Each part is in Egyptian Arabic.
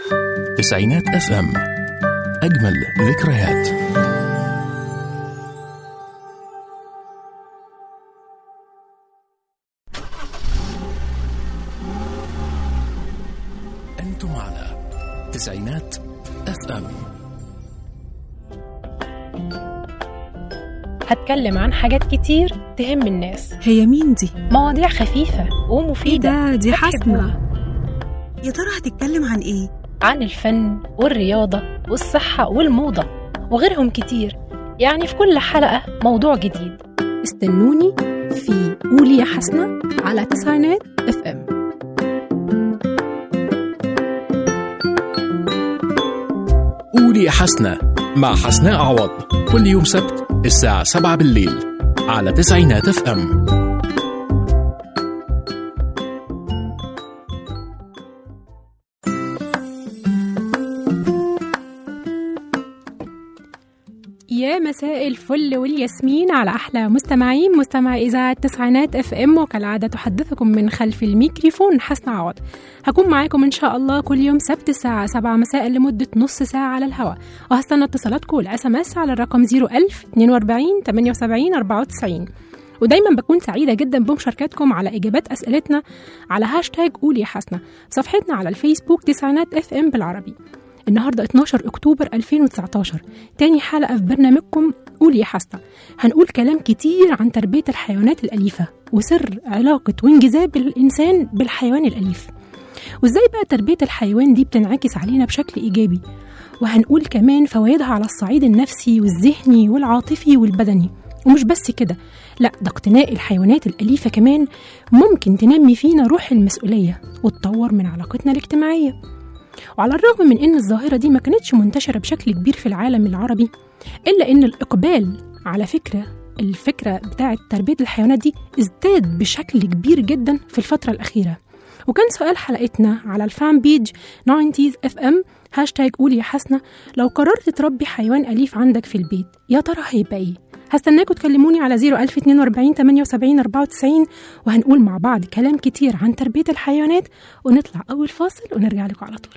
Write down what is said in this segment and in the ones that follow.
تسعينات اف ام اجمل ذكريات انتم على تسعينات اف ام هتكلم عن حاجات كتير تهم الناس هي مين دي؟ مواضيع خفيفة ايه ومفيدة ده دي هتحبوها. حسنة يا ترى هتتكلم عن ايه؟ عن الفن والرياضة والصحة والموضة وغيرهم كتير يعني في كل حلقة موضوع جديد استنوني في قولي يا حسنة على تسعينات اف ام قولي يا حسنة مع حسناء عوض كل يوم سبت الساعة 7 بالليل على تسعينات اف ام يا مساء الفل والياسمين على احلى مستمعين مستمع اذاعه تسعينات اف ام وكالعاده تحدثكم من خلف الميكروفون حسن عوض هكون معاكم ان شاء الله كل يوم سبت الساعه 7 مساء لمده نص ساعه على الهواء وهستنى اتصالاتكم والاس ام اس على الرقم 01000 42 78 94 ودايما بكون سعيدة جدا بمشاركتكم على إجابات أسئلتنا على هاشتاج قولي يا حسنة صفحتنا على الفيسبوك تسعينات اف ام بالعربي النهاردة 12 أكتوبر 2019 تاني حلقة في برنامجكم قول يا حسنة هنقول كلام كتير عن تربية الحيوانات الأليفة وسر علاقة وانجذاب الإنسان بالحيوان الأليف وإزاي بقى تربية الحيوان دي بتنعكس علينا بشكل إيجابي وهنقول كمان فوائدها على الصعيد النفسي والذهني والعاطفي والبدني ومش بس كده لا ده اقتناء الحيوانات الأليفة كمان ممكن تنمي فينا روح المسؤولية وتطور من علاقتنا الاجتماعية وعلى الرغم من ان الظاهره دي ما كانتش منتشره بشكل كبير في العالم العربي الا ان الاقبال على فكره الفكره بتاعه تربيه الحيوانات دي ازداد بشكل كبير جدا في الفتره الاخيره وكان سؤال حلقتنا على الفان بيج 90s اف ام هاشتاج قولي يا حسنة لو قررت تربي حيوان أليف عندك في البيت يا ترى هيبقى إيه؟ هستناكم تكلموني على 01042 78 94 وهنقول مع بعض كلام كتير عن تربية الحيوانات ونطلع أول فاصل ونرجع لكم على طول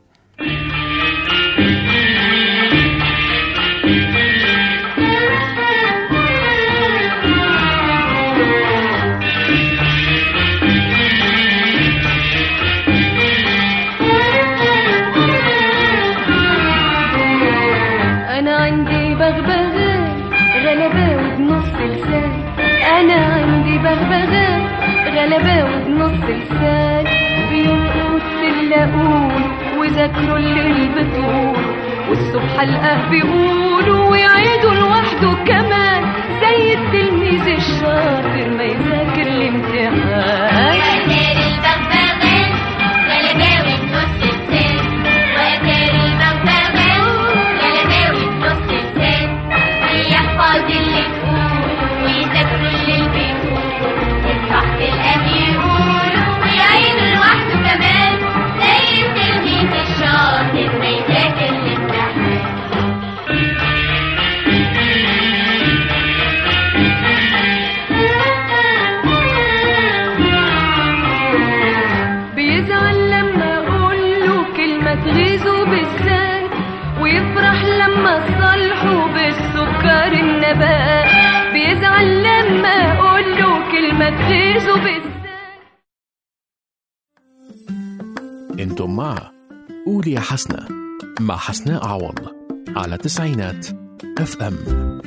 أنا عندي بغبغاء غلباوي بنص لسان أنا عندي بغبغاء غلباوي بنص لسان بيرقص اللاقون وذاكروا الليل بطول والصبح القاه بيقولوا ويعيدوا لوحده كمان زي التلميذ الشاطر ما يذاكر الامتحان وأتاري البغبغان غلباوي بنص لسان وأتاري البغبغان غلباوي بنص لسان بيحفظ اللي تقول ويذاكروا اللي بيقول يصبح الأب يقولوا ويعيدوا لوحده كمان زي التلميذ الشاطر ما يذاكر الامتحان بيزعل لما اقول له كلمة تغيظه بالذات ويفرح لما اصالحه بالسكر النبات بيزعل لما اقول له كلمة تغيظه بالذات انتم مع قولي يا حسنة مع حسناء عوض على تسعينات اف ام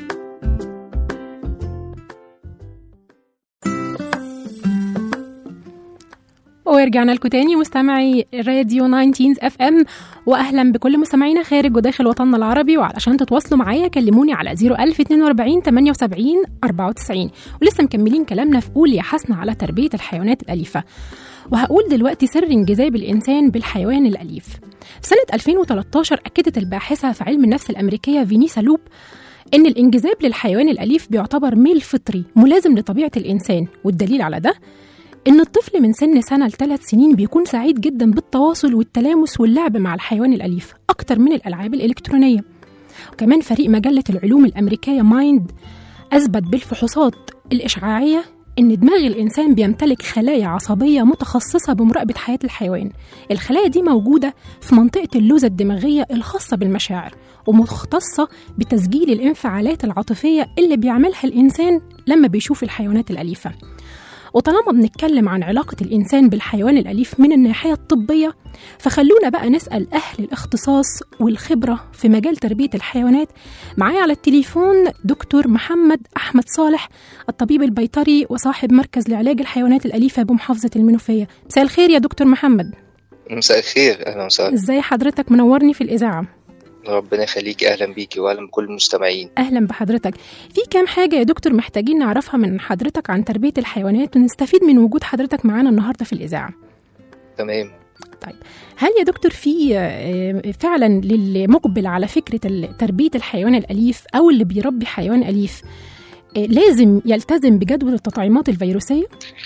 ورجعنا لكم تاني مستمعي راديو 19 اف ام واهلا بكل مستمعينا خارج وداخل وطننا العربي وعلشان تتواصلوا معايا كلموني على 01042 78 94 ولسه مكملين كلامنا في قول يا حسنة على تربية الحيوانات الأليفة وهقول دلوقتي سر انجذاب الإنسان بالحيوان الأليف في سنة 2013 أكدت الباحثة في علم النفس الأمريكية فينيسا لوب إن الانجذاب للحيوان الأليف بيعتبر ميل فطري ملازم لطبيعة الإنسان والدليل على ده إن الطفل من سن سنة لثلاث سنين بيكون سعيد جدا بالتواصل والتلامس واللعب مع الحيوان الأليف أكتر من الألعاب الإلكترونية وكمان فريق مجلة العلوم الأمريكية مايند أثبت بالفحوصات الإشعاعية إن دماغ الإنسان بيمتلك خلايا عصبية متخصصة بمراقبة حياة الحيوان الخلايا دي موجودة في منطقة اللوزة الدماغية الخاصة بالمشاعر ومختصة بتسجيل الانفعالات العاطفية اللي بيعملها الإنسان لما بيشوف الحيوانات الأليفة وطالما بنتكلم عن علاقة الإنسان بالحيوان الأليف من الناحية الطبية فخلونا بقى نسأل أهل الاختصاص والخبرة في مجال تربية الحيوانات معايا على التليفون دكتور محمد أحمد صالح الطبيب البيطري وصاحب مركز لعلاج الحيوانات الأليفة بمحافظة المنوفية مساء الخير يا دكتور محمد مساء الخير اهلا وسهلا ازاي حضرتك منورني في الإذاعة ربنا يخليك اهلا بيكي واهلا بكل المستمعين أهلا بحضرتك في كام حاجة يا دكتور محتاجين نعرفها من حضرتك عن تربية الحيوانات ونستفيد من وجود حضرتك معانا النهاردة في الإذاعة تمام هل يا دكتور في آه، فعلا للي مقبل على فكرة ال- تربية الحيوان الأليف أو اللي بيربي حيوان أليف آه، لازم يلتزم بجدول التطعيمات الفيروسية؟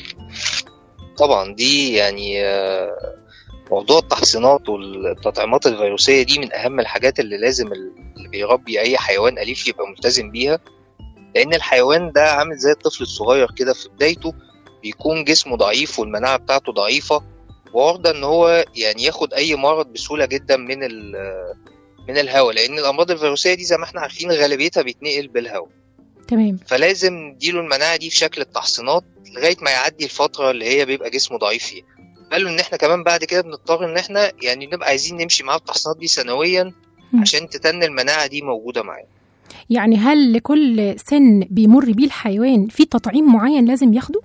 طبعا دي يعني آه، موضوع التحصينات والتطعيمات الفيروسية دي من أهم الحاجات اللي لازم اللي بيربي أي حيوان أليف يبقى ملتزم بيها لأن الحيوان ده عامل زي الطفل الصغير كده في بدايته بيكون جسمه ضعيف والمناعة بتاعته ضعيفة وعرضة إن هو يعني ياخد أي مرض بسهولة جدا من ال من الهواء لأن الأمراض الفيروسية دي زي ما احنا عارفين غالبيتها بيتنقل بالهواء تمام فلازم نديله المناعة دي في شكل التحصينات لغاية ما يعدي الفترة اللي هي بيبقى جسمه ضعيف فيها قالوا ان احنا كمان بعد كده بنضطر ان احنا يعني نبقى عايزين نمشي معاه التحصينات دي سنويا مم. عشان تتن المناعة دي موجودة معاه يعني هل لكل سن بيمر بيه الحيوان في تطعيم معين لازم ياخده؟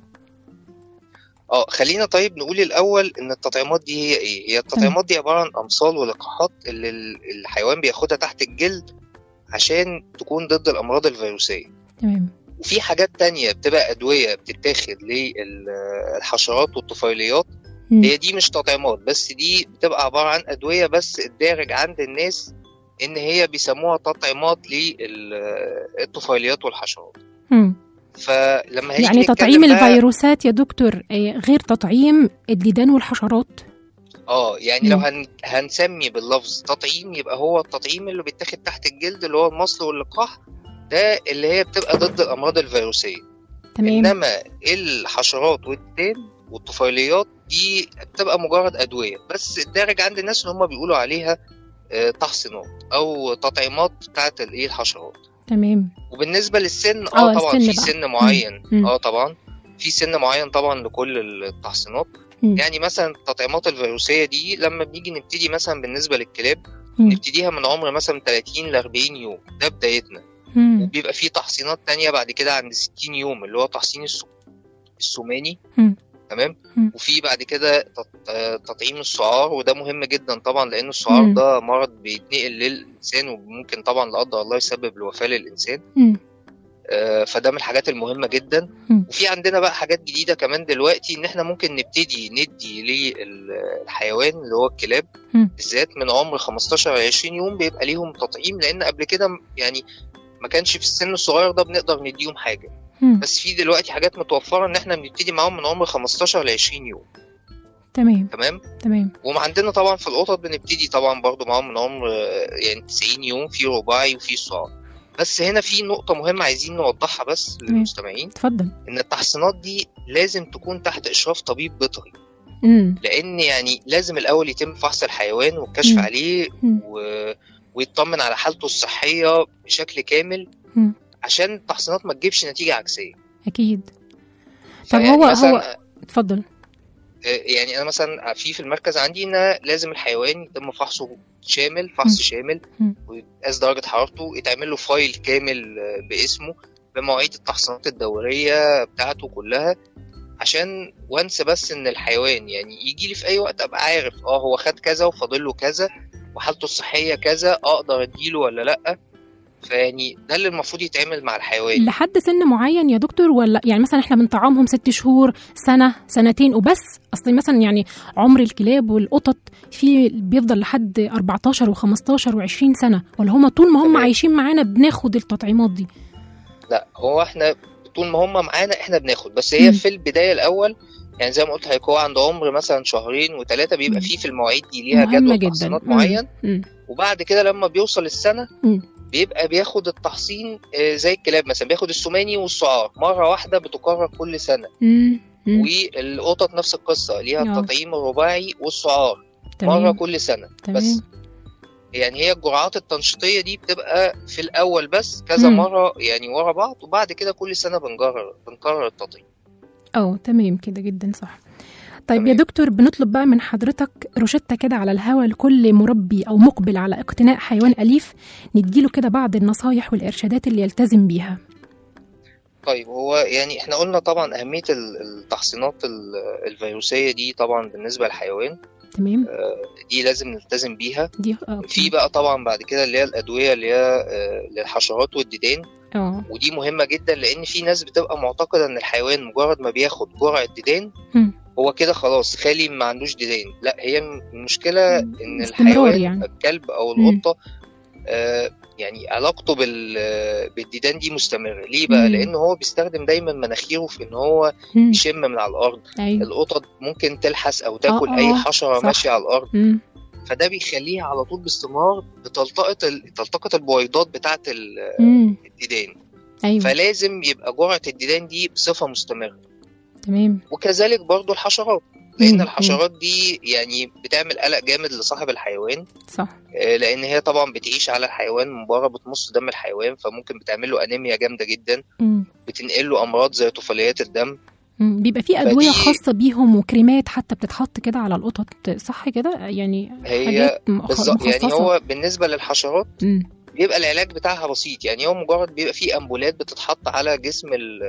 اه خلينا طيب نقول الاول ان التطعيمات دي هي ايه هي التطعيمات دي عبارة عن امصال ولقاحات اللي ال- الحيوان بياخدها تحت الجلد عشان تكون ضد الامراض الفيروسية تمام وفي حاجات تانية بتبقى أدوية بتتاخد للحشرات والطفيليات مم. هي دي مش تطعيمات بس دي بتبقى عبارة عن أدوية بس الدارج عند الناس إن هي بيسموها تطعيمات للطفيليات والحشرات مم. فلما هنيجي يعني نتكلم تطعيم بقى- الفيروسات يا دكتور آه، غير تطعيم الديدان والحشرات اه يعني لو مم. هن... هنسمي باللفظ تطعيم يبقى هو التطعيم اللي بيتاخد تحت الجلد اللي هو المصل واللقاح ده اللي هي بتبقى ضد الأمراض الفيروسية تمام انما الحشرات والديدان والطفيليات دي بتبقى مجرد ادويه بس الدارج عند الناس ان هم بيقولوا عليها آه، تحصينات او تطعيمات بتاعت الايه الحشرات تمام وبالنسبه للسن آه، اه طبعا السن في بقى. سن معين مم. اه طبعا في سن معين طبعا لكل التحصينات مم. يعني مثلا التطعيمات الفيروسيه دي لما بنيجي نبتدي مثلا بالنسبه للكلاب مم. نبتديها من عمر مثلا 30 ل 40 يوم ده بدايتنا مم. وبيبقى فيه تحصينات تانية بعد كده عند 60 يوم اللي هو تحصين الس- السوماني مم. تمام مم. وفي بعد كده تط- آه، تطعيم السعار وده مهم جدا طبعا لان السعار مم. ده مرض بيتنقل للانسان وممكن طبعا لا قدر الله يسبب الوفاه للانسان مم. آه، فده من الحاجات المهمه جدا مم. وفي عندنا بقى حاجات جديده كمان دلوقتي ان احنا ممكن نبتدي ندي للحيوان اللي هو الكلاب مم. بالذات من عمر 15 ل 20 يوم بيبقى ليهم تطعيم لان قبل كده م- يعني ما كانش في السن الصغير ده بنقدر نديهم حاجه مم. بس في دلوقتي حاجات متوفره ان احنا بنبتدي معاهم من عمر 15 ل 20 يوم تمام تمام تمام وعندنا طبعا في القطط بنبتدي طبعا برضو معاهم من عمر آه، يعني 90 يوم في رباعي وفي صغار بس هنا في نقطة مهمة عايزين نوضحها بس للمستمعين اتفضل إن التحصينات دي لازم تكون تحت إشراف طبيب بيطري مم. لأن يعني لازم الأول يتم فحص الحيوان والكشف مم. عليه مم. و... ويطمن على حالته الصحية بشكل كامل مم. عشان التحصينات ما تجيبش نتيجة عكسية اكيد طب فيعني هو- مثلا هو- اتفضل يعني انا مثلا في في المركز عندي ان لازم الحيوان يتم فحصه شامل فحص م. شامل م. ويتقاس درجه حرارته يتعمل له فايل كامل آه، باسمه بمواعيد التحصينات الدوريه بتاعته كلها عشان وانس بس ان الحيوان يعني يجي لي في اي وقت ابقى عارف اه هو خد كذا وفاضل له كذا وحالته الصحيه كذا اقدر اديله ولا لا فيعني ده اللي المفروض يتعمل مع الحيوان لحد سن معين يا دكتور ولا يعني مثلا احنا بنطعمهم ست شهور سنه سنتين وبس اصل مثلا يعني عمر الكلاب والقطط في بيفضل لحد 14 و15 و20 سنه ولا هما طول ما هم تمام. عايشين معانا بناخد التطعيمات دي لا هو احنا طول ما هم معانا احنا بناخد بس هي مم. في البدايه الاول يعني زي ما قلت لحضرتك هو عند عمر مثلا شهرين وثلاثه بيبقى مم. فيه في المواعيد دي ليها مهمة جدول جدا. تحصينات مم. معين مم. وبعد كده لما بيوصل السنه مم. بيبقى بياخد التحصين آه، زي الكلاب مثلا بياخد السماني والسعار مره واحده بتكرر كل سنه مم. مم. والقطط نفس القصه ليها آه. التطعيم الرباعي والسعار مره تمام كل سنه بس تمام يعني هي الجرعات التنشيطيه دي بتبقى في الاول بس كذا مم. مره يعني ورا بعض وبعد كده كل سنه بنجرر بنكرر التطعيم اه تمام كده جدا صح طيب يا تمام. دكتور بنطلب بقى من حضرتك روشتة كده على الهوا لكل مربي أو مقبل على اقتناء حيوان أليف نديله كده بعض النصايح والإرشادات اللي يلتزم بيها طيب هو يعني احنا قلنا طبعا اهميه ال- التحصينات ال- الفيروسيه دي طبعا بالنسبه للحيوان تمام دي لازم نلتزم بيها دي اه في بقى طبعا بعد كده اللي هي الادويه اللي هي آه، للحشرات والديدان اه ودي مهمه جدا لان في ناس بتبقى معتقده ان الحيوان مجرد ما بياخد جرعه ديدان مم. هو كده خلاص خالي ما عندوش ديدان لا هي المشكله ان استمرار الحيوان يعني. الكلب او مم. القطه آه يعني علاقته بال بالديدان دي مستمره ليه بقى مم. لان هو بيستخدم دايما مناخيره في ان هو مم. يشم من على الارض أيوه القطط ممكن تلحس او تاكل آه، اي آه، حشره صح. ماشيه على الارض مم. فده بيخليها على طول باستمرار بتلتقط ال- تلتقط البويضات بتاعه ال- مم. الديدان أيوه فلازم يبقى جرعه الديدان دي بصفه مستمره تمام وكذلك برضو الحشرات مم. لان الحشرات دي يعني بتعمل قلق جامد لصاحب الحيوان صح آه، لان هي طبعا بتعيش على الحيوان من بره بتمص دم الحيوان فممكن بتعمل له انيميا جامده جدا مم. بتنقل له امراض زي طفيليات الدم مم. بيبقى في أدوية فدي- خاصة بيهم وكريمات حتى بتتحط كده على القطط صح كده يعني هي حاجات مخ- بالظبط يعني مخصصة. هو بالنسبه للحشرات مم. بيبقى العلاج بتاعها بسيط يعني هو مجرد بيبقى فيه امبولات بتتحط على جسم ال-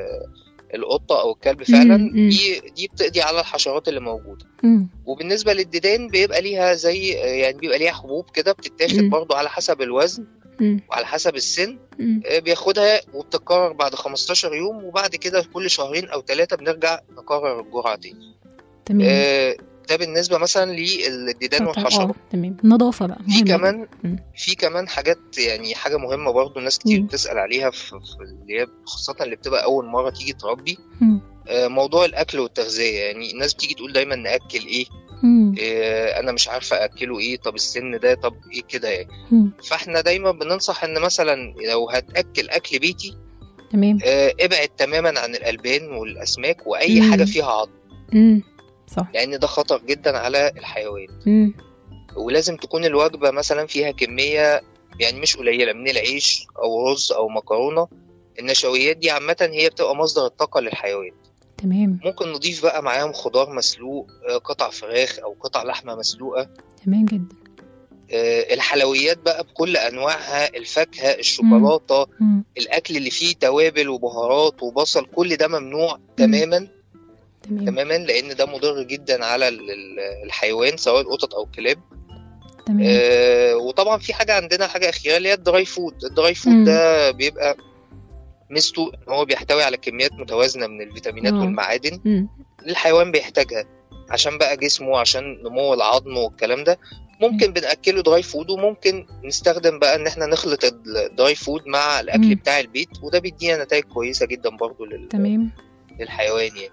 القطه او الكلب فعلا مم، مم. دي دي بتقضي على الحشرات اللي موجوده مم. وبالنسبه للديدان بيبقى ليها زي يعني بيبقى ليها حبوب كده بتتاخد مم. برضو على حسب الوزن مم. وعلى حسب السن مم. آه، بياخدها وبتتكرر بعد 15 يوم وبعد كده كل شهرين او ثلاثه بنرجع نكرر الجرعه تاني تمام آه، ده بالنسبه مثلا للديدان طب- والحشرات اه تمام نظافة بقى في مهمة كمان مم. في كمان حاجات يعني حاجه مهمه برضو ناس كتير مم. بتسال عليها في, في اللي هي خاصه اللي بتبقى اول مره تيجي تربي مم. آه، موضوع الاكل والتغذيه يعني الناس بتيجي تقول دايما ناكل ايه مم. آه، انا مش عارفه اكله ايه طب السن ده طب ايه كده يعني مم. فاحنا دايما بننصح ان مثلا لو هتاكل اكل بيتي تمام آه، ابعد تماما عن الالبان والاسماك واي مم. حاجه فيها عظم مم. صح لان ده خطر جدا على الحيوان مم. ولازم تكون الوجبه مثلا فيها كميه يعني مش قليله من العيش او رز او مكرونه النشويات دي عامه هي بتبقى مصدر الطاقه للحيوان تمام ممكن نضيف بقى معاهم خضار مسلوق آه، قطع فراخ او قطع لحمه مسلوقه تمام جدا آه، الحلويات بقى بكل انواعها الفاكهه الشوكولاته مم. الاكل اللي فيه توابل وبهارات وبصل كل ده ممنوع تماما تمام تماما لان ده مضر جدا على ال- ال- الحيوان سواء القطط او الكلاب تمام آه وطبعا في حاجه عندنا حاجه اخيره اللي هي الدراي فود الدراي مم. فود ده بيبقى ميزته ان هو بيحتوي على كميات متوازنه من الفيتامينات آه. والمعادن مم. الحيوان بيحتاجها عشان بقى جسمه عشان نمو العظم والكلام ده ممكن بنأكله دراي فود وممكن نستخدم بقى ان احنا نخلط الدراي فود مع الاكل مم. بتاع البيت وده بيدينا نتائج كويسه جدا برضو لل... تمام للحيوان يعني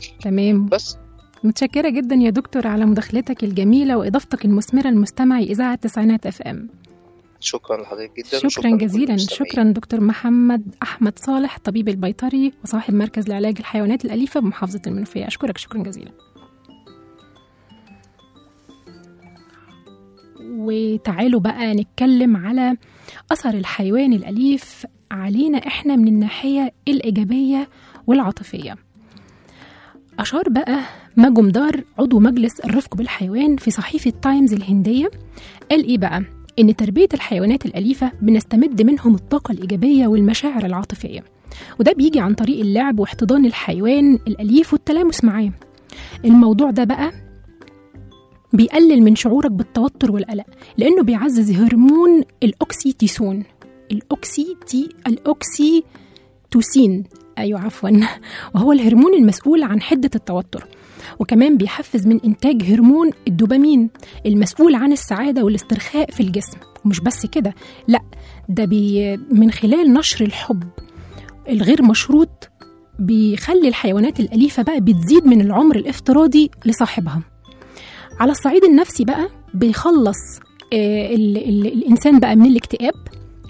تمام بس متشكرة جدا يا دكتور على مداخلتك الجميلة وإضافتك المثمرة المستمع إذاعة تسعينات اف ام شكرا لحضرتك جدا شكرا وشكراً لكل جزيلا المستمعين. شكرا دكتور محمد أحمد صالح طبيب البيطري وصاحب مركز لعلاج الحيوانات الأليفة بمحافظة المنوفية أشكرك شكرا جزيلا وتعالوا بقى نتكلم على أثر الحيوان الأليف علينا إحنا من الناحية الإيجابية والعاطفية أشار بقى ماجومدار عضو مجلس الرفق بالحيوان في صحيفة تايمز الهندية قال إيه بقى؟ إن تربية الحيوانات الأليفة بنستمد منهم الطاقة الإيجابية والمشاعر العاطفية وده بيجي عن طريق اللعب واحتضان الحيوان الأليف والتلامس معاه الموضوع ده بقى بيقلل من شعورك بالتوتر والقلق لأنه بيعزز هرمون الأوكسيتيسون الأوكسيتي الأوكسيتوسين أيوة عفوا وهو الهرمون المسؤول عن حدة التوتر وكمان بيحفز من إنتاج هرمون الدوبامين المسؤول عن السعادة والاسترخاء في الجسم ومش بس كده لا ده بي من خلال نشر الحب الغير مشروط بيخلي الحيوانات الأليفة بقى بتزيد من العمر الافتراضي لصاحبها على الصعيد النفسي بقى بيخلص آه ال ال الإنسان بقى من الاكتئاب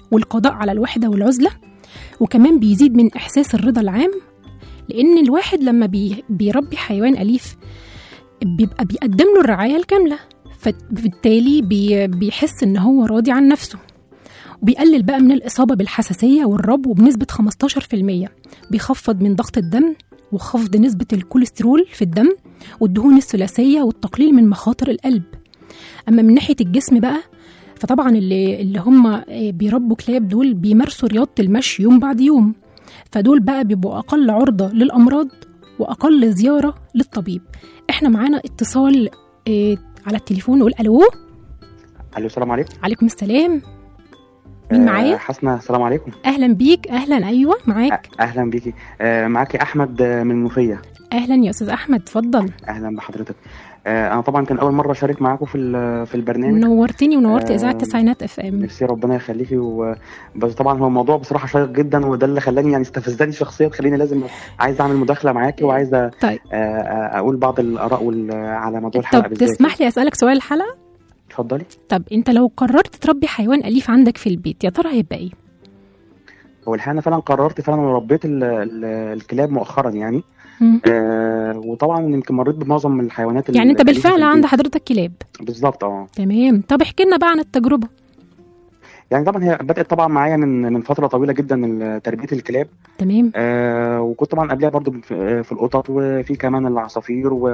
والقضاء على الوحدة والعزلة وكمان بيزيد من إحساس الرضا العام لأن الواحد لما بي بيربي حيوان أليف بيبقى بيقدم له الرعاية الكاملة فبالتالي بي بيحس إن هو راضي عن نفسه وبيقلل بقى من الإصابة بالحساسية والربو بنسبة 15% بيخفض من ضغط الدم وخفض نسبة الكوليسترول في الدم والدهون الثلاثية والتقليل من مخاطر القلب أما من ناحية الجسم بقى فطبعا اللي, اللي هم بيربوا كلاب دول بيمارسوا رياضة المشي يوم بعد يوم فدول بقى بيبقوا أقل عرضة للأمراض وأقل زيارة للطبيب احنا معانا اتصال آه، على التليفون نقول ألو الو السلام عليكم عليكم السلام مين آه، معايا؟ حسنة السلام عليكم أهلا بيك أهلا أيوة معاك أ- اهلا بيكي آه، معاكي احمد آه، من المنوفيه أهلا يا أستاذ أحمد اتفضل اهلا بحضرتك آه، انا طبعا كان اول مره اشارك معاكم في ال- في البرنامج نورتني ونورت آه، إذاعة تسعينات اف ام ميرسي ربنا يخليكي و... بس طبعا هو الموضوع بصراحه شيق جدا وده اللي خلاني يعني استفزني شخصيا خليني لازم عايز اعمل مداخله معاكي وعايز أ- طيب آه، آه، اقول بعض الاراء وال... على موضوع الحلقه طب بالذات تسمح لي أسألك سؤال الحلقة؟ اتفضلي طب أنت لو قررت تربي حيوان أليف عندك في البيت يا ترى هيبقى إيه؟ هو الحقيقه انا فعلا قررت فعلا وربيت ال... ال... الكلاب مؤخرا يعني مم. آه وطبعا يمكن مريت بمعظم الحيوانات يعني أنت الأليفة في بالفعل البيت. عند حضرتك كلاب بالظبط اه تمام طب احكي لنا بقى عن التجربة يعني طبعا هي بدات طبعا معايا من من فتره طويله جدا من تربيه الكلاب تمام آه وكنت طبعا قبلها برضو في في القطط وفي كمان العصافير و,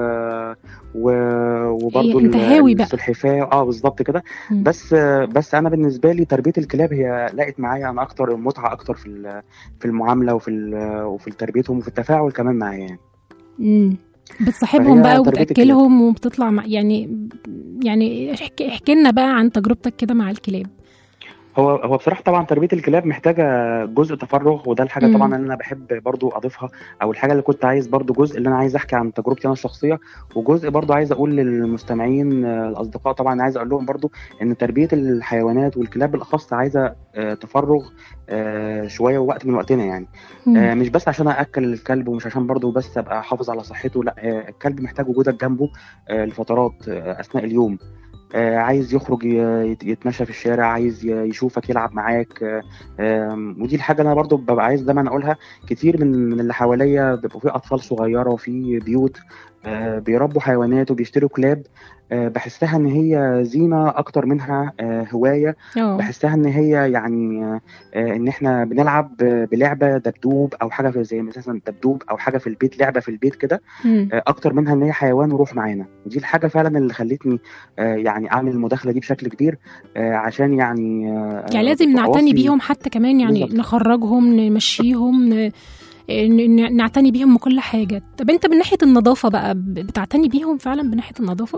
و وبرضو إيه، أنت ال- هاوي بقى. السلحفاه اه بالظبط كده مم. بس آه بس انا بالنسبه لي تربيه الكلاب هي لقت معايا انا اكتر متعه اكتر في ال- في المعامله وفي ال- وفي تربيتهم وفي التفاعل كمان معايا يعني مم. بتصاحبهم فهي بقى تربية وبتاكلهم وبتطلع مع يعني يعني احكي, احكي لنا بقى عن تجربتك كده مع الكلاب هو هو بصراحه طبعا تربيه الكلاب محتاجه جزء تفرغ وده الحاجه مم. طبعا اللي انا بحب برضو اضيفها او الحاجه اللي كنت عايز برضو جزء اللي انا عايز احكي عن تجربتي انا الشخصيه وجزء برضو عايز اقول للمستمعين آه، الاصدقاء طبعا عايز اقول لهم برضو ان تربيه الحيوانات والكلاب بالاخص عايزه آه، تفرغ آه، شويه ووقت من وقتنا يعني مم. آه، مش بس عشان اكل الكلب ومش عشان برضو بس ابقى احافظ على صحته لا آه، الكلب محتاج وجودك جنبه آه، لفترات آه، اثناء اليوم آه، عايز يخرج ي- يت- يتمشى في الشارع عايز ي- يشوفك يلعب معاك آه، آم، ودي الحاجه اللي انا برضو ببقى عايز دايما اقولها كتير من من اللي حواليا بيبقوا في اطفال صغيره وفي بيوت آه، بيربوا حيوانات وبيشتروا كلاب آه، بحسها ان هي زينه اكتر منها آه، هوايه اه بحسها ان هي يعني آه، آه، ان احنا بنلعب ب- بلعبه دبدوب او حاجه في- زي مثلا دبدوب او حاجه في البيت لعبه في البيت كده مم. آه، اكتر منها ان هي حيوان وروح معانا ودي الحاجه فعلا اللي خلتني آه، يعني اعمل المداخله دي بشكل كبير آه، عشان يعني آه، يعني لازم أوصي- نعتني بيهم حتى كمان يعني بالظبط. نخرجهم نمشيهم ن... ن- ن- نعتني بيهم من كل حاجة طب انت من ناحية النظافة بقى ب- بتعتني بيهم فعلا من ناحية النظافة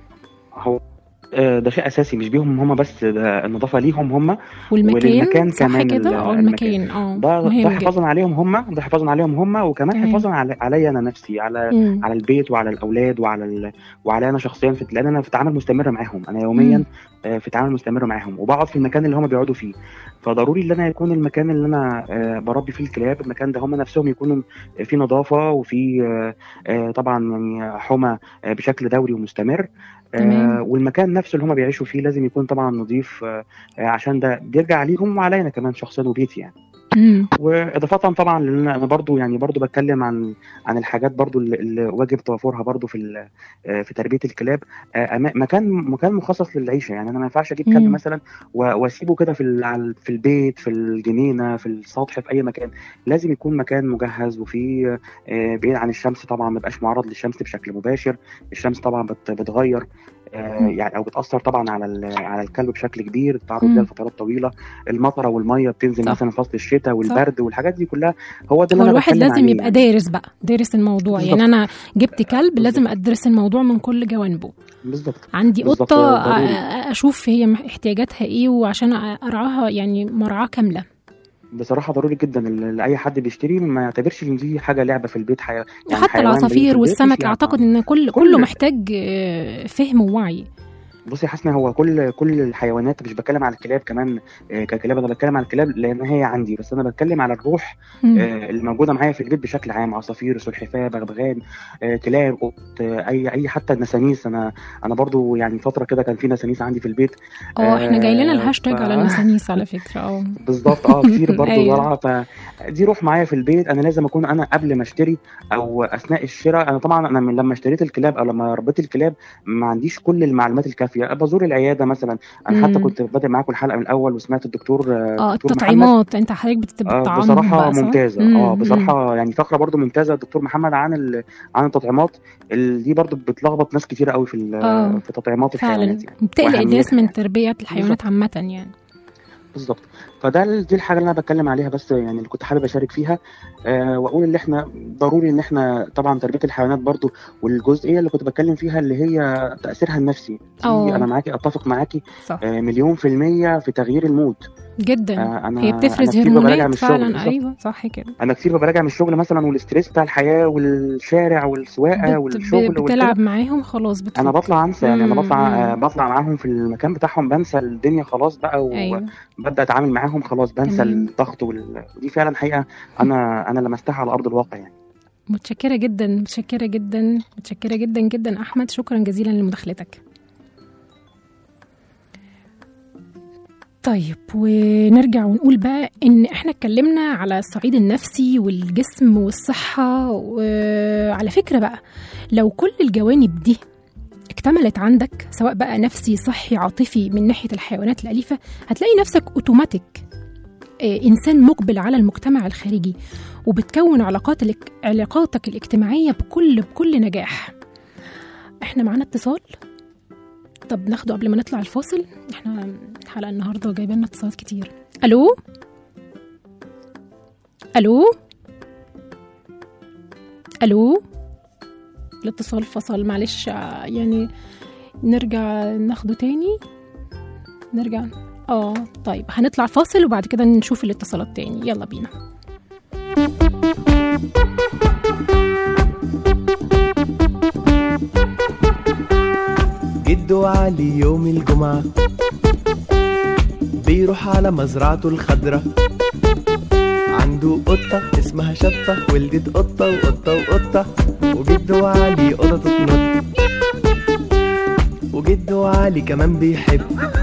هو آه، ده شيء اساسي مش بيهم هم بس ده النظافه ليهم هم والمكان وللمكان صح كمان كده ال- اه المكان. المكان اه ده ده مهم جدا حفاظا عليهم هم ده حفاظا عليهم هم وكمان تمام. حفاظا علي عليا انا نفسي على مم. على البيت وعلى الاولاد وعلى ال... وعلى انا شخصيا في لان انا في تعامل مستمر معاهم انا يوميا مم. آه، في تعامل مستمر معاهم وبقعد في المكان اللي هم بيقعدوا فيه فضروري ان انا يكون المكان اللي انا آه، بربي فيه الكلاب المكان ده هم نفسهم يكونوا فيه نظافه وفيه آه، آه، طبعا يعني حمى آه، بشكل دوري ومستمر آه، تمام. والمكان نفسه اللي هم بيعيشوا فيه لازم يكون طبعا نظيف آه، آه، عشان ده بيرجع عليهم وعلينا كمان شخصيا وبيتي يعني مم. واضافه طبعا لان انا برضو يعني برضو بتكلم عن عن الحاجات برضو اللي, اللي واجب توفرها برضو في ال- آه، في تربيه الكلاب آه، أما- مكان مكان مخصص للعيشه يعني انا ما ينفعش اجيب كلب مم. مثلا و- واسيبه كده في ال- على- في البيت في الجنينه في السطح في اي مكان لازم يكون مكان مجهز وفيه آه، بعيد عن الشمس طبعا ما يبقاش معرض للشمس بشكل مباشر الشمس طبعا بت- بتغير آه، مم. يعني او بتاثر طبعا على ال- على الكلب بشكل كبير التعرض مم. ليها لفترات طويله المطره والميه بتنزل صح. مثلا فصل الشتاء والبرد والحاجات دي كلها هو ده هو اللي انا الواحد بتكلم لازم عليه يبقى يعني. دارس بقى دارس الموضوع يعني بالظبط. انا جبت كلب بالظبط. لازم ادرس الموضوع من كل جوانبه بالظبط عندي بالظبط، قطة ضروري. أ- اشوف هي مح- احتياجاتها ايه وعشان أ- ارعاها يعني مرعاة كاملة بصراحه ضروري جدا ال- لاي حد بيشتري ما يعتبرش ان دي حاجه لعبه في البيت حي... يعني وحتى حيوان بعيد في العصافير البيت، مش والسمك لعبة. اعتقد ان كل كل- كله محتاج آه، فهم ووعي بصي يا حسنة هو كل كل الحيوانات مش بتكلم على الكلاب كمان آه، ككلاب انا بتكلم على الكلاب لان هي عندي بس انا بتكلم على الروح مم. آه، اللي موجوده معايا في البيت بشكل عام عصافير سلحفاه بغبغان آه، كلاب قط آه، اي اي حتى النسانيس انا انا برضو يعني فتره كده كان في نسانيس عندي في البيت اه احنا جاي لنا آه، الهاشتاج ف- على النسانيس على فكره اه بالظبط اه كتير برضه أيوة. ضرعه فدي روح معايا في البيت انا لازم اكون انا قبل ما اشتري او اثناء الشراء انا طبعا انا من لما اشتريت الكلاب او لما ربيت الكلاب ما عنديش كل المعلومات الكافيه بزور العياده مثلا انا حتى مم. كنت بادئ معاكم الحلقه من الاول وسمعت الدكتور اه دكتور محمد التطعيمات انت حضرتك بتبقى آه بتطعمهم بصراحة بقى صح؟ ممتازة مم، اه مم. بصراحة يعني فقرة برضو ممتازة الدكتور محمد عن ال... عن التطعيمات ال- دي برضو بتلخبط ناس كتير قوي في ال... آه. في تطعيمات فعلا الحيوانات يعني بتقلق الناس وأهميتها من يعني. تربيه الحيوانات عامه يعني بالظبط فده ال- دي الحاجه اللي انا بتكلم عليها بس يعني اللي كنت حابب اشارك فيها آه واقول ان احنا ضروري ان احنا طبعا تربيه الحيوانات برضو والجزئيه اللي كنت بتكلم فيها اللي هي تاثيرها النفسي دي أوه. انا معاكي اتفق معاكي صح آه مليون في المية في تغيير المود جدا آه انا هي أنا بتفرز كتير ببقى راجع من هرمونات الشغل فعلا بالظبط. ايوه صح كده انا كتير ببقى راجع من الشغل مثلا والستريس بتاع الحياه والشارع والسواقه بت... والشغل ب- والكده. بتلعب معاهم خلاص بتفك. انا بطلع انسى يعني انا مم، بطلع آه، مم. بطلع معاهم في المكان بتاعهم بنسى الدنيا خلاص بقى و... ايوه ببدا اتعامل معاهم خلاص بنسى تمام. الضغط وال... ودي فعلا حقيقه انا انا لمستها على ارض الواقع يعني متشكره جدا متشكره جدا متشكره جدا جدا احمد شكرا جزيلا لمداخلتك طيب ونرجع ونقول بقى ان احنا اتكلمنا على الصعيد النفسي والجسم والصحة وعلى فكرة بقى لو كل الجوانب دي اكتملت عندك سواء بقى نفسي صحي عاطفي من ناحية الحيوانات الأليفة هتلاقي نفسك اوتوماتيك آه، إنسان مقبل على المجتمع الخارجي وبتكون علاقات الاك... علاقاتك الاجتماعية بكل بكل نجاح احنا معانا اتصال طب ناخده قبل ما نطلع الفاصل احنا الحلقة النهاردة جايبه لنا اتصالات كتير الو الو الو الاتصال فصل معلش آه، يعني نرجع ناخده تاني نرجع اه طيب هنطلع فاصل وبعد كده نشوف الاتصالات تاني يلا بينا جدو علي يوم الجمعة بيروح على مزرعته الخضرة عنده قطة اسمها شطة ولدت قطة وقطة وقطة وجدو علي قطة تنط وجدو علي كمان بيحب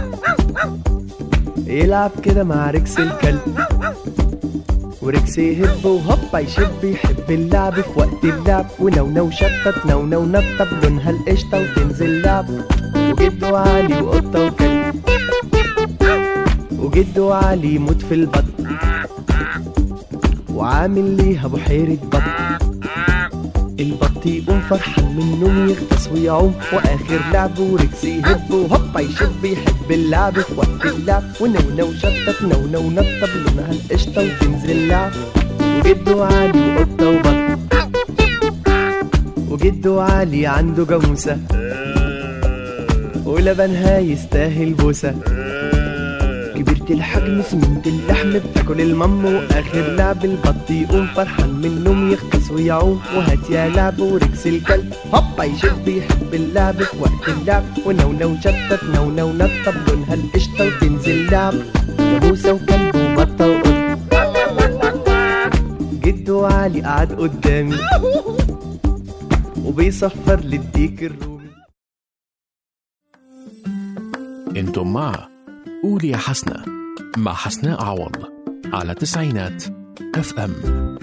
يلعب كده مع ركس الكلب وركس يهب وهوبا يشب يحب اللعب في وقت اللعب ونونو شطت نونو نطب لونها القشطة وتنزل لعب وجدو علي وقطة وكلب وجدو علي يموت في البط وعامل ليها بحيرة بط البط يقوم فرحان من النوم يغطس ويعوم واخر لعب وركس يهب وهوبا يشب يحب اللعب في وقت اللعب ونونو شطت نونو نطب لونها القشطة وتنزل اللعب وجدو علي وقطة وبط وجدو علي عنده جاموسة ولبنها يستاهل بوسة كبرت الحجم سمنت اللحم بتاكل المم واخر لعب البط يقوم فرحان من النوم يغطس ويعوم وهات يا لعب وركس الكلب هوبا يشب يحب اللعب في وقت اللعب ونونو شتت نونو نطب لونها القشطة وتنزل لعب جاموسة وكلب وبطة وقط جدو علي قعد قدامي وبيصفر للديك الرومي انتم مع قول يا حسنة مع حسناء عوض على تسعينات اف ام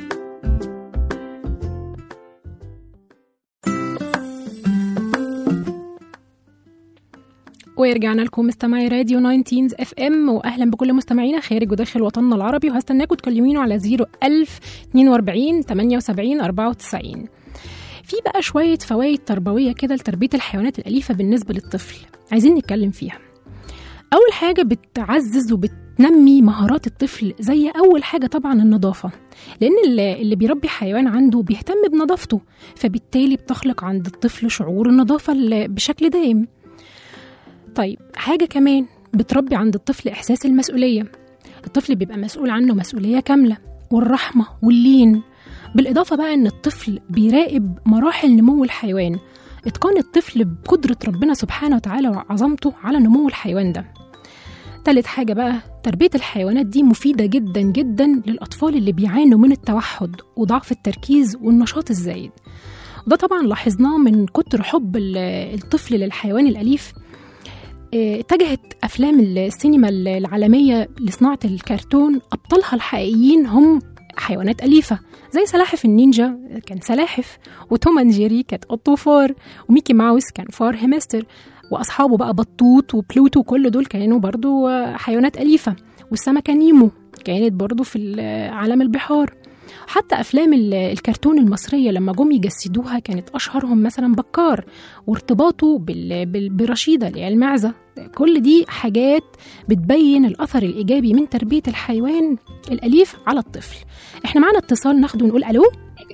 ورجعنا لكم مستمعي راديو 19 اف ام واهلا بكل مستمعينا خارج وداخل وطننا العربي وهستناكم تكلمينوا على 01000 42 78 94 في بقى شوية فوائد تربوية كده لتربية الحيوانات الأليفة بالنسبة للطفل عايزين نتكلم فيها أول حاجة بتعزز وبتنمي مهارات الطفل زي أول حاجة طبعا النظافة لأن اللي اللي بيربي حيوان عنده بيهتم بنظافته فبالتالي بتخلق عند الطفل شعور النظافة ال- بشكل دائم طيب حاجة كمان بتربي عند الطفل إحساس المسؤولية الطفل بيبقى مسؤول عنه مسؤولية كاملة والرحمة واللين بالإضافة بقى إن الطفل بيراقب مراحل نمو الحيوان إتقان الطفل بقدرة ربنا سبحانه وتعالى وعظمته على نمو الحيوان ده تالت حاجة بقى تربية الحيوانات دي مفيدة جدا جدا للأطفال اللي بيعانوا من التوحد وضعف التركيز والنشاط الزايد وده طبعا لاحظناه من كتر حب ال- الطفل للحيوان الأليف آه، اتجهت أفلام السينما العالمية لصناعة الكرتون أبطالها الحقيقيين هم حيوانات أليفة زي سلاحف النينجا كان سلاحف وتوم أند جيري كانت قط وفار وميكي ماوس كان فار هيمستر وأصحابه بقى بطوط وبلوتو وكل دول كانوا برضو آه، حيوانات أليفة والسمكة نيمو كانت برضو في ال- عالم البحار حتى أفلام ال- الكرتون المصرية لما جم يجسدوها كانت أشهرهم مثلا بكار وارتباطه بال- بال- برشيدة اللي هي المعزة كل دي حاجات بتبين الأثر الإيجابي من تربية الحيوان الأليف على الطفل احنا معانا اتصال ناخده ونقول ألو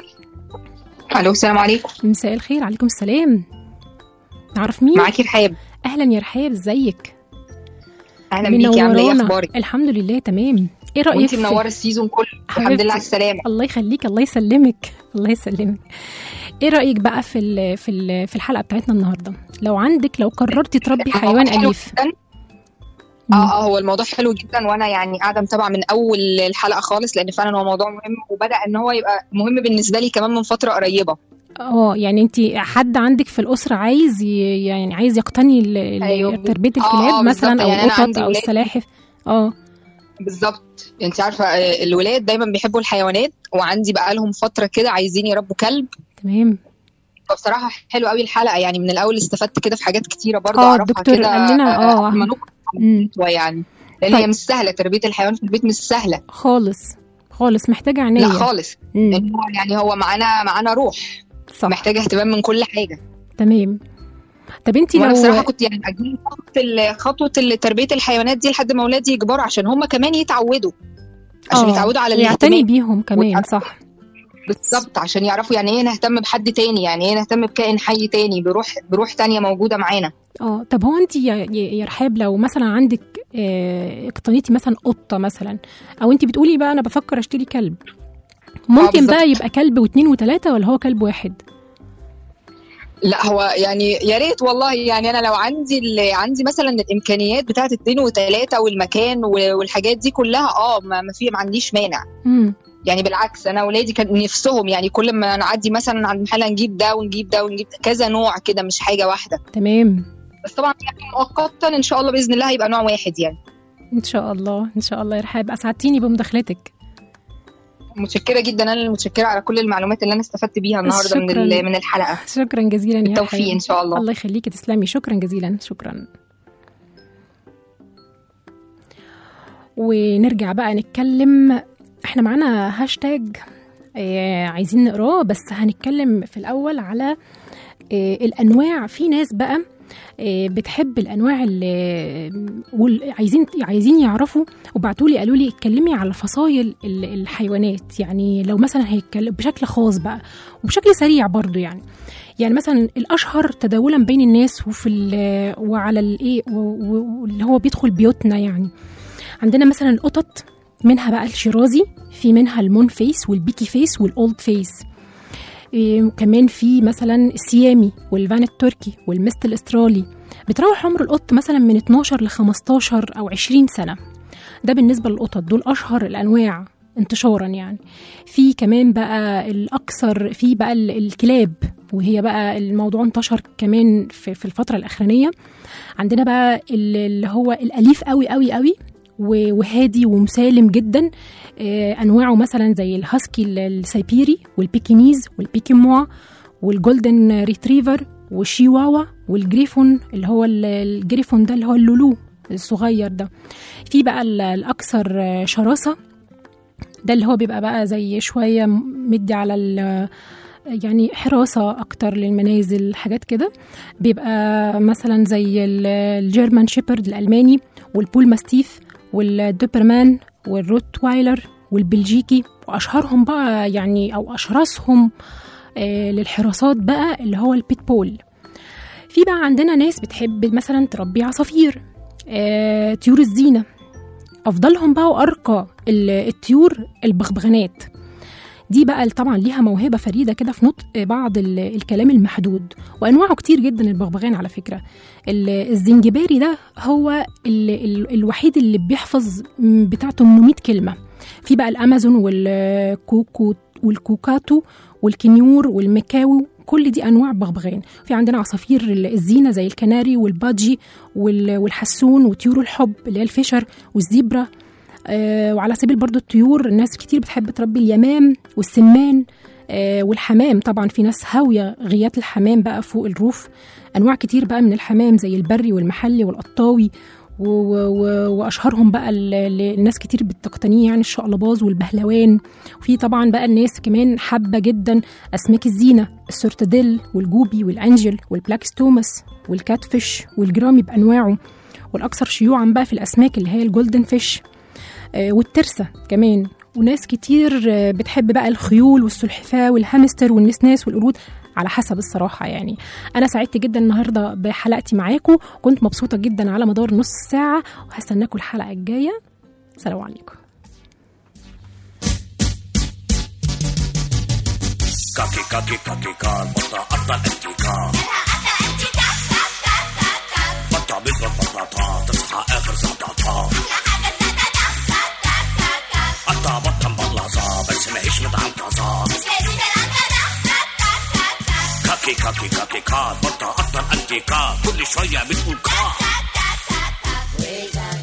الو السلام عليكم مساء الخير عليكم السلام نعرف مين معاكي رحاب أهلا يا رحاب ازيك اهلا بيكي عامله ايه منورانا. اخبارك الحمد لله تمام ايه رأيك وانت في- منوره السيزون كله الحمد حبيبتي. لله على السلامه الله يخليك الله يسلمك الله يسلمك ايه رايك بقى في ال في ال في الحلقه بتاعتنا النهارده لو عندك لو قررتي تربي حيوان حلو اليف جدا. اه اه هو الموضوع حلو جدا وانا يعني قاعده متابعه من اول الحلقه خالص لان فعلا هو موضوع مهم وبدا ان هو يبقى مهم بالنسبه لي كمان من فتره قريبه اه يعني انت حد عندك في الاسره عايز ي- يعني عايز يقتني ال- ال- أيوة. تربيه آه، الكلاب آه، مثلا بالظبط. او يعني أنا القطط عندي او ولاد. السلاحف اه بالظبط انت عارفه آه، الولاد دايما بيحبوا الحيوانات وعندي بقى لهم فتره كده عايزين يربوا كلب تمام فبصراحه حلو قوي الحلقه يعني من الاول استفدت كده في حاجات كتيره برضه اه اعرفها الدكتور كده قال لنا اه قبل ما نخرج مم. يعني لان طيب. هي مش سهله تربيه الحيوان في البيت مش سهله خالص خالص محتاجه عنايه لا خالص مم. لأن هو يعني هو معانا معانا روح صح محتاجه اهتمام من كل حاجه تمام طب انت وانا الصراحه لو كنت يعني اجيب خطوه ال- خطوه ال- تربيه الحيوانات دي لحد ما اولادي يكبروا عشان هم كمان يتعودوا عشان آه، يتعودوا على يعتني الاهتمام بيهم كمان ويعرفوا- صح بالظبط عشان يعرفوا يعني ايه نهتم بحد تاني يعني ايه نهتم بكائن حي تاني بروح بروح تانية موجوده معانا اه طب هو انت يا يا يا رحاب لو مثلا عندك آه، اقتنيتي مثلا قطه مثلا او انت بتقولي بقى انا بفكر اشتري كلب ممكن بالظبط. بقى يبقى كلب واثنين وثلاثه ولا هو كلب واحد لا هو يعني يا ريت والله يعني انا لو عندي ال- عندي مثلا الامكانيات بتاعت اتنين وتلاته والمكان و- والحاجات دي كلها اه ما ما في ما عنديش مانع امم يعني بالعكس انا اولادي كان نفسهم يعني كل ما نعدي مثلا على المحل نجيب ده ونجيب ده ونجيب كذا نوع كده مش حاجه واحده تمام بس طبعا يعني مؤقتا ان شاء الله باذن الله هيبقى نوع واحد يعني ان شاء الله ان شاء الله يا رحاب اسعدتيني بمداخلتك متشكره جدا انا اللي متشكره على كل المعلومات اللي انا استفدت بيها النهارده من شكراً. ال- من الحلقه شكرا جزيلا يا بالتوفيق رحاب ان شاء الله الله يخليكي تسلمي شكرا جزيلا شكرا ونرجع بقى نتكلم احنا معانا هاشتاج آه، عايزين نقراه بس هنتكلم في الأول على آه، الأنواع في ناس بقى آه، بتحب الأنواع اللي وال- عايزين عايزين يعرفوا وبعتوا لي قالوا لي اتكلمي على فصائل ال- الحيوانات يعني لو مثلا هيتكلم بشكل خاص بقى وبشكل سريع برضو يعني يعني مثلا الاشهر تداولا بين الناس وفي ال- وعلى الايه و- و- واللي هو بيدخل بيوتنا يعني عندنا مثلا القطط منها بقى الشيرازي في منها المون فيس والبيكي فيس والاولد فيس إيه كمان في مثلا السيامي والفان التركي والمست الاسترالي بتراوح عمر القط مثلا من 12 ل 15 او 20 سنه ده بالنسبه للقطط دول اشهر الانواع انتشارا يعني في كمان بقى الاكثر في بقى ال- الكلاب وهي بقى الموضوع انتشر كمان في, في الفتره الاخرانيه عندنا بقى ال- اللي هو الاليف قوي قوي قوي و- وهادي ومسالم جدا آه، انواعه مثلا زي الهاسكي ال- السيبيري والبيكينيز والبيكيموا والجولدن ريتريفر والشيواوا والجريفون اللي هو ال- الجريفون ده اللي هو اللولو الصغير ده في بقى ال- الاكثر آه، شراسه ده اللي هو بيبقى بقى زي شويه مدي على ال- يعني حراسة أكتر للمنازل حاجات كده بيبقى مثلا زي ال- الجيرمان شيبرد الألماني والبول ماستيف والدوبرمان والروتوايلر والبلجيكي وأشهرهم بقى يعني أو أشرسهم آه، للحراسات بقى اللي هو البيت بول في بقى عندنا ناس بتحب مثلا تربي عصافير آه، طيور الزينة أفضلهم بقى وأرقى ال- الطيور البغبغانات دي بقى طبعا ليها موهبه فريده كده في نطق بعض ال- الكلام المحدود وانواعه كتير جدا البغبغان على فكره ال- الزنجباري ده هو ال ال الوحيد اللي بيحفظ م- بتاع 800 كلمه في بقى الامازون والكوكو والكوكاتو والكنيور والمكاوي كل دي انواع بغبغان في عندنا عصافير الزينه زي الكناري والبادجي وال- والحسون وطيور الحب اللي هي الفشر والزيبرا آه، وعلى سبيل برضو الطيور الناس كتير بتحب تربي اليمام والسمان آه، والحمام طبعا في ناس هاويه غيات الحمام بقى فوق الروف انواع كتير بقى من الحمام زي البري والمحلي والقطاوي و- و- و- واشهرهم بقى اللي الناس كتير بتقتنيه يعني الشقلباز والبهلوان وفي طبعا بقى الناس كمان حابه جدا اسماك الزينه السورتديل والجوبي والانجل والبلاكستومس والكاتفش والجرامي بانواعه والاكثر شيوعا بقى في الاسماك اللي هي الجولدن فيش آه، والترسه كمان وناس كتير آه، بتحب بقى الخيول والسلحفاه والهامستر والنسناس والقرود على حسب الصراحة يعني أنا سعدت جدا النهاردة بحلقتي معاكم كنت مبسوطة جدا على مدار نص ساعة وهستناكم الحلقة الجاية سلام عليكم كاكي كاكي كاكي كار بطة قطة انتيكار بطة بيضرب بطاطا تصحى آخر سطاطا قطة بطة مبلظة بس ماهيش متعنطزة كاكي كاكي كاكي كار بطة قطة انتيكار كل شوية بتقول كار